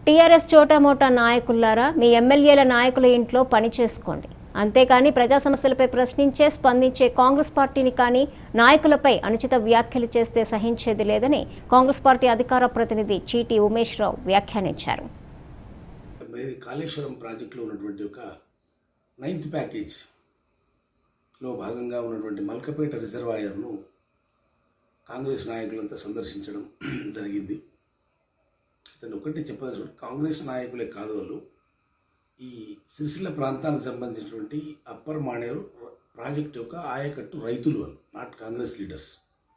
TRS చోటామోటా నాయకులారా మీ ఎమ్మెల్యేల నాయకుల ఇంట్లో పని చేసుకోండి అంతేకాని ప్రజా సమస్యలపై ప్రశ్నించే స్పందించే కాంగ్రెస్ పార్టీని కానీ నాయకులపై అనుచిత వ్యాఖ్యలు చేస్తే సహించేది లేదని కాంగ్రెస్ పార్టీ అధికార ప్రతినిధి చీటి ఉమేష్ రావు వ్యాఖ్యానించారు ఇది కాళేశ్వరం ప్రాజెక్టులో ఉన్నటువంటి ఒక నైన్త్ ప్యాకేజ్లో భాగంగా ఉన్నటువంటి మల్కపేట రిజర్వాయర్ను కాంగ్రెస్ నాయకులంతా సందర్శించడం జరిగింది ఇతను ఒకటి చెప్పదలుచుకుంటే కాంగ్రెస్ నాయకులే కాదు వాళ్ళు ఈ సిరిసిల్ల ప్రాంతానికి సంబంధించినటువంటి అప్పర్ మానేరు ప్రాజెక్ట్ యొక్క ఆయకట్టు రైతులు వాళ్ళు నాట్ కాంగ్రెస్ లీడర్స్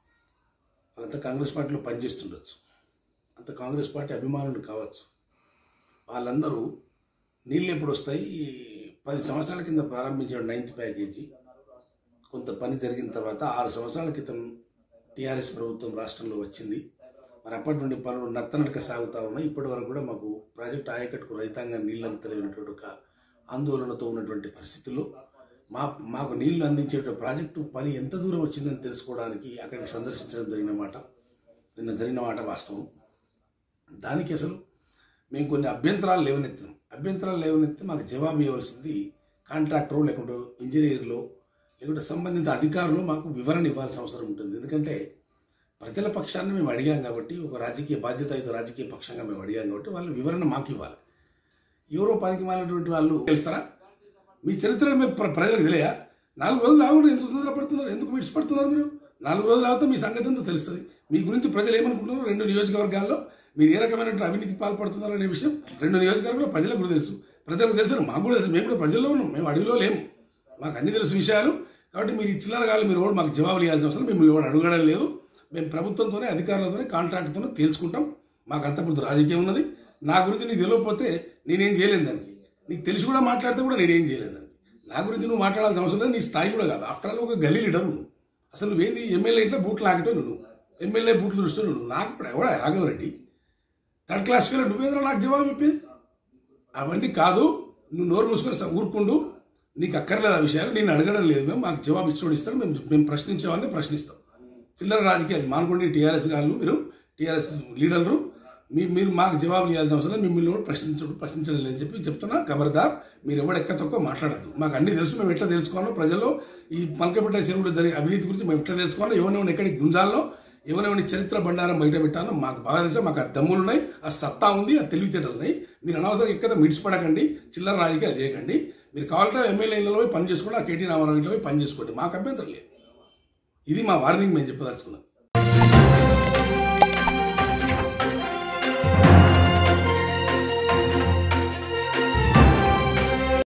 వాళ్ళంతా కాంగ్రెస్ పార్టీలో పనిచేస్తుండొచ్చు అంత కాంగ్రెస్ పార్టీ అభిమానులు కావచ్చు వాళ్ళందరూ నీళ్ళు ఎప్పుడు వస్తాయి పది సంవత్సరాల కింద ప్రారంభించిన నైన్త్ ప్యాకేజీ కొంత పని జరిగిన తర్వాత ఆరు సంవత్సరాల క్రితం టీఆర్ఎస్ ప్రభుత్వం రాష్ట్రంలో వచ్చింది మరి అప్పటి నుండి పనులు నత్తనడక సాగుతూ ఉన్నాయి ఇప్పటి వరకు కూడా మాకు ప్రాజెక్ట్ ఆయకట్టుకు రైతాంగం నీళ్ళు అందలేనటువంటి ఒక ఆందోళనతో ఉన్నటువంటి పరిస్థితుల్లో మా మాకు నీళ్లు అందించే ప్రాజెక్టు పని ఎంత దూరం వచ్చిందని తెలుసుకోవడానికి అక్కడికి సందర్శించడం జరిగిన మాట నిన్న జరిగిన మాట వాస్తవం దానికి అసలు మేము కొన్ని అభ్యంతరాలు లేవనెత్తినాం అభ్యంతరాలు లేవనెత్తి మాకు జవాబు ఇవ్వాల్సింది కాంట్రాక్టర్ లేకుంటే ఇంజనీర్లో లేకుంటే సంబంధిత అధికారులు మాకు వివరణ ఇవ్వాల్సిన అవసరం ఉంటుంది ఎందుకంటే ప్రజల పక్షాన్ని మేము అడిగాం కాబట్టి ఒక రాజకీయ బాధ్యతాయుత రాజకీయ పక్షంగా మేము అడిగాం కాబట్టి వాళ్ళు వివరణ మాకు ఇవ్వాలి ఎవరో పనికి మాలినటువంటి వాళ్ళు తెలుస్తారా మీ చరిత్ర మేము ప్ర- ప్రజలకు తెలియా నాలుగు రోజులు ఆగుడు ఎందుకు తొందరపడుతున్నారు ఎందుకు విడిచిపడుతున్నారు మీరు నాలుగు రోజులు ఆగితే మీ సంగతి ఎంతో తెలుస్తుంది మీ గురించి ప్రజలు ఏమనుకుంటున్నారు రెండు నియోజకవర్గాల్లో మీరు ఏ రకమైనటువంటి అవినీతి పాల్పడుతున్నారు అనే విషయం రెండు నియోజకవర్గాల్లో ప్రజలకు కూడా తెలుసు ప్రజలకు తెలుసు మాకు కూడా తెలుసు మేము కూడా ప్రజల్లో ఉన్నాం మేము అడవిలో లేము మాకు అన్ని తెలుసు విషయాలు కాబట్టి మీరు ఈ చిల్లరగాలు మీరు కూడా మాకు జవాబులు ఇవ్వాల్సిన అవసరం మిమ్మల్ని కూడా అడగడం లేదు మేము ప్రభుత్వంతోనే అధికారులతోనే కాంట్రాక్ట్తోనే తేల్చుకుంటాం మాకు అంత ఇప్పుడు రాజకీయం ఉన్నది నా గురించి నీకు తెలియకపోతే నేనేం చేయలేను దానికి నీకు తెలిసి కూడా మాట్లాడితే కూడా నేనేం చేయలేను దానికి నా గురించి నువ్వు మాట్లాడాల్సిన అవసరం లేదు నీ స్థాయి కూడా కాదు ఆఫ్టర్ ఆల్ ఒక గల్లీ లీడర్ నువ్వు అసలు నువ్వేంది ఎమ్మెల్యే ఇంట్లో బూట్లు లాగటం నువ్వు ఎమ్మెల్యే బూట్లు దృష్టి నువ్వు నాకు కూడా ఎవడా రాఘవరెడ్డి థర్డ్ క్లాస్ ఫీల్ నువ్వేంద్ర నాకు జవాబు చెప్పేది అవన్నీ కాదు నువ్వు నోరు మూసుకొని స- ఊరుకుండు నీకు అక్కర్లేదు ఆ విషయాలు నేను అడగడం లేదు మేము మాకు జవాబు ఇచ్చి ఇస్తాం మేము మేము ప్రశ్నించేవాడిని ప్రశ్నిస్తాం చిల్లర రాజకీయాలు మానుకోండి టీఆర్ఎస్ గారు మీరు టీఆర్ఎస్ లీడర్లు మీ మీరు మాకు జవాబు ఇవ్వాల్సిన అవసరం లేదు, మిమ్మల్ని కూడా ప్రశ్నించడం ప్రశ్నించడం లేదని చెప్పి చెప్తున్నా ఖబర్దార్ మీరు ఎవడు ఎక్క తక్కువ మాట్లాడద్దు మాకు అన్ని తెలుసు మేము ఎట్లా తెలుసుకోవాలో ప్రజల్లో ఈ పలకపేట చెరువులో జరిగే అవినీతి గురించి మేము ఎట్లా తెలుసుకోవాలో ఎవరెవరిని ఎక్కడికి గుంజాలో ఎవరెవరిని చరిత్ర బండారం బయట పెట్టాలో మాకు బాగా తెలుసు మాకు ఆ దమ్ములు ఉన్నాయి ఆ సత్తా ఉంది ఆ తెలివితేటలు ఉన్నాయి మీరు అనవసరం ఎక్కడ మిడిచిపడకండి చిల్లర రాజకీయాలు చేయకండి మీరు కావాలంటే ఎమ్మెల్యేలలో పోయి పని చేసుకోండి ఆ కేటీ రామారావు ఇంట్లో పోయి పని చేసుకోండి మాకు అభ్యంతరం లేదు ఇది మా వార్నింగ్ మేము చెప్పదలుచుకున్నాం